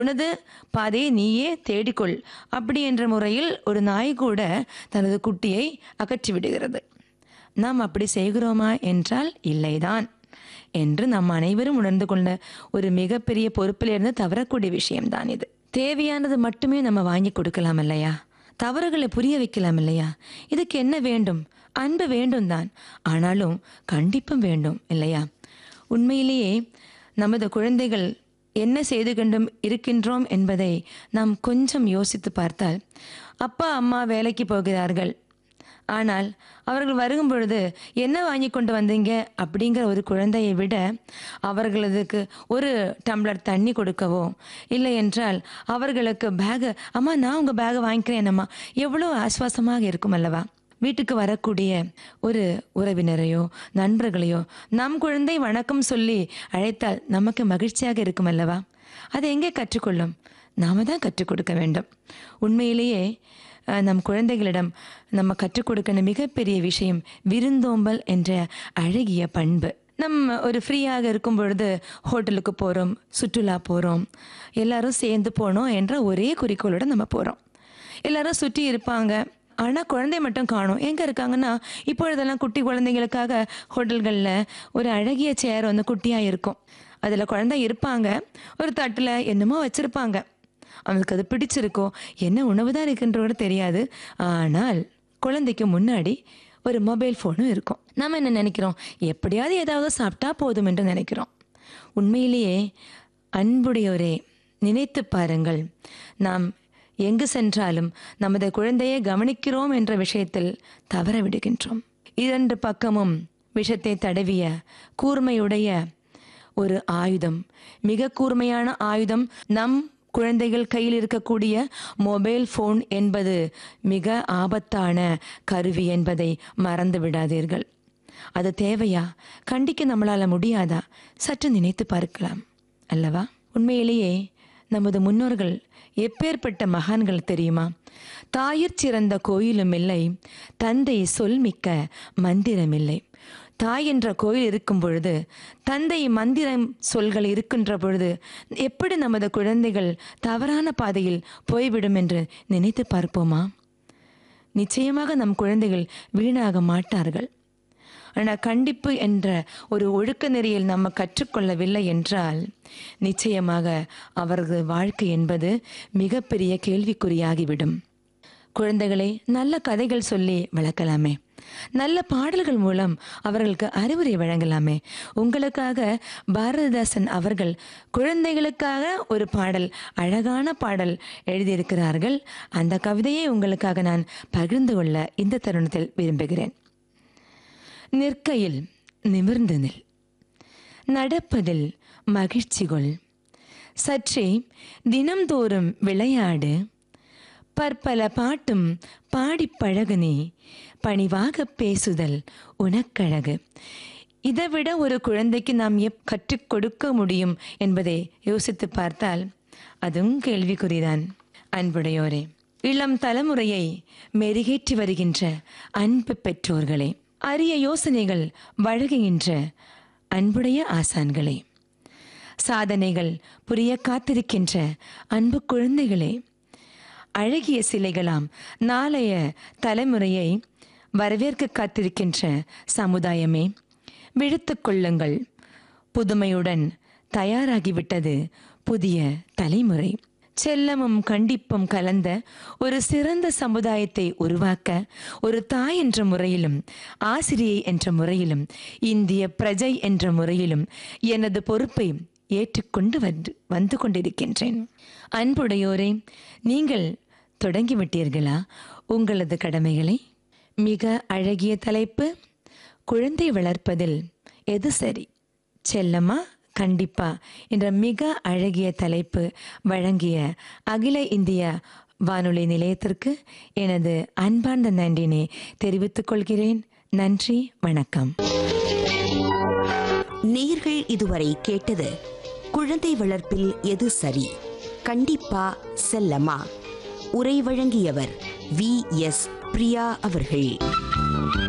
உனது பாதையை நீயே தேடிக்கொள் அப்படி என்ற முறையில் ஒரு நாய் கூட தனது குட்டியை அகற்றி விடுகிறது நாம் அப்படி செய்கிறோமா என்றால் இல்லைதான் என்று நாம் அனைவரும் உணர்ந்து கொண்ட ஒரு மிகப்பெரிய பொறுப்பிலிருந்து தவறக்கூடிய விஷயம்தான் இது தேவையானது மட்டுமே நம்ம வாங்கி கொடுக்கலாம் இல்லையா தவறுகளை புரிய வைக்கலாம் இல்லையா இதுக்கு என்ன வேண்டும் அன்பு வேண்டும் தான் ஆனாலும் கண்டிப்பும் வேண்டும் இல்லையா உண்மையிலேயே நமது குழந்தைகள் என்ன செய்து கொண்டும் இருக்கின்றோம் என்பதை நாம் கொஞ்சம் யோசித்து பார்த்தால் அப்பா அம்மா வேலைக்கு போகிறார்கள் ஆனால் அவர்கள் வரும் பொழுது என்ன வாங்கி கொண்டு வந்தீங்க அப்படிங்கிற ஒரு குழந்தையை விட அவர்களுக்கு ஒரு டம்ளர் தண்ணி கொடுக்கவோ இல்லை என்றால் அவர்களுக்கு பேகு அம்மா நான் உங்கள் பேகை வாங்கிக்கிறேன் அம்மா எவ்வளோ ஆஸ்வாசமாக இருக்கும் அல்லவா வீட்டுக்கு வரக்கூடிய ஒரு உறவினரையோ நண்பர்களையோ நம் குழந்தை வணக்கம் சொல்லி அழைத்தால் நமக்கு மகிழ்ச்சியாக இருக்கும் அல்லவா அதை எங்கே கற்றுக்கொள்ளும் நாம தான் கற்றுக் கொடுக்க வேண்டும் உண்மையிலேயே அஹ், நம் குழந்தைகளிடம் நம்ம கற்றுக் கொடுக்கிற மிகப்பெரிய விஷயம் விருந்தோம்பல் என்ற அழகிய பண்பு நம்ம ஒரு ஃப்ரீயாக இருக்கும் பொழுது ஹோட்டலுக்கு போகிறோம் சுற்றுலா போகிறோம் எல்லாரும் சேர்ந்து போனோம் என்ற ஒரே குறிக்கோளோட நம்ம போகிறோம் எல்லாரும் சுற்றி இருப்பாங்க ஆனால் குழந்தை மட்டும் காணும் எங்கே இருக்காங்கன்னா இப்பொழுதெல்லாம் குட்டி குழந்தைங்களுக்காக ஹோட்டல்களில் ஒரு அழகிய சேர் வந்து குட்டியாக இருக்கும் அதில் குழந்தை இருப்பாங்க ஒரு தட்டில் என்னமோ வச்சுருப்பாங்க அவனுக்கு அது பிடிச்சிருக்கோ என்ன உணவு தான் இருக்குன்றோட தெரியாது ஆனால் குழந்தைக்கு முன்னாடி ஒரு மொபைல் ஃபோனும் இருக்கும் நம்ம என்ன நினைக்கிறோம் எப்படியாவது ஏதாவது சாப்பிட்டா போதும் என்று நினைக்கிறோம் உண்மையிலேயே அன்புடையோரே நினைத்து பாருங்கள் நாம் எங்கு சென்றாலும் நமது குழந்தையை கவனிக்கிறோம் என்ற விஷயத்தில் தவற விடுகின்றோம் இரண்டு பக்கமும் விஷத்தை தடவிய கூர்மையுடைய ஒரு ஆயுதம் மிக கூர்மையான ஆயுதம் நம் குழந்தைகள் கையில் இருக்கக்கூடிய மொபைல் ஃபோன் என்பது மிக ஆபத்தான கருவி என்பதை மறந்து விடாதீர்கள் அது தேவையா கண்டிக்க நம்மளால முடியாதா சற்று நினைத்து பார்க்கலாம் அல்லவா உண்மையிலேயே நமது முன்னோர்கள் எப்பேற்பட்ட மகான்கள் தெரியுமா தாயிற் சிறந்த கோயிலும் இல்லை தந்தை சொல்மிக்க மந்திரமில்லை தாய் என்ற கோயில் இருக்கும் பொழுது தந்தை மந்திரம் சொல்கள் இருக்கின்ற பொழுது எப்படி நமது குழந்தைகள் தவறான பாதையில் போய்விடும் என்று நினைத்து பார்ப்போமா நிச்சயமாக நம் குழந்தைகள் வீணாக மாட்டார்கள் ஆனால் கண்டிப்பு என்ற ஒரு ஒழுக்க நெறியில் நம்ம கற்றுக்கொள்ளவில்லை என்றால் நிச்சயமாக அவரது வாழ்க்கை என்பது மிகப்பெரிய கேள்விக்குறியாகிவிடும் குழந்தைகளை நல்ல கதைகள் சொல்லி வளர்க்கலாமே நல்ல பாடல்கள் மூலம் அவர்களுக்கு அறிவுரை வழங்கலாமே உங்களுக்காக பாரதிதாசன் அவர்கள் குழந்தைகளுக்காக ஒரு பாடல் அழகான பாடல் எழுதியிருக்கிறார்கள் அந்த கவிதையை உங்களுக்காக நான் பகிர்ந்து கொள்ள இந்த தருணத்தில் விரும்புகிறேன் நிற்கையில் நிமிர்ந்து நில் நடப்பதில் மகிழ்ச்சி கொள் சற்றே தினம்தோறும் விளையாடு பற்பல பாட்டும் பாடிப் பழகு நீ பணிவாக பேசுதல் உனக்கழகு இதைவிட ஒரு குழந்தைக்கு நாம் எப் கற்றுக் கொடுக்க முடியும் என்பதை யோசித்து பார்த்தால் அதுவும் கேள்விக்குறிதான் அன்புடையோரே இளம் தலைமுறையை மெருகேற்றி வருகின்ற அன்பு பெற்றோர்களே அரிய யோசனைகள் வழங்குகின்ற அன்புடைய ஆசான்களே சாதனைகள் புரிய காத்திருக்கின்ற அன்பு குழந்தைகளே அழகிய சிலைகளாம் நாளைய தலைமுறையை வரவேற்க காத்திருக்கின்ற சமுதாயமே விழித்துக் கொள்ளுங்கள் புதுமையுடன் தயாராகிவிட்டது புதிய தலைமுறை செல்லமும் கண்டிப்பும் கலந்த ஒரு சிறந்த சமுதாயத்தை உருவாக்க ஒரு தாய் என்ற முறையிலும் ஆசிரியை என்ற முறையிலும் இந்திய பிரஜை என்ற முறையிலும் எனது பொறுப்பை ஏற்றுக்கொண்டு வந்து வந்து கொண்டிருக்கின்றேன் அன்புடையோரே நீங்கள் தொடங்கிவிட்டீர்களா உங்களது கடமைகளை மிக அழகிய தலைப்பு குழந்தை வளர்ப்பதில் எது சரி செல்லமா கண்டிப்பா என்ற மிக அழகிய தலைப்பு வழங்கிய அகில இந்திய வானொலி நிலையத்திற்கு எனது அன்பார்ந்த நன்றினை தெரிவித்துக் கொள்கிறேன் நன்றி வணக்கம் நேர்கள் இதுவரை கேட்டது குழந்தை வளர்ப்பில் எது சரி கண்டிப்பா செல்லமா உரை வழங்கியவர் வி எஸ் பிரியா அவர்கள்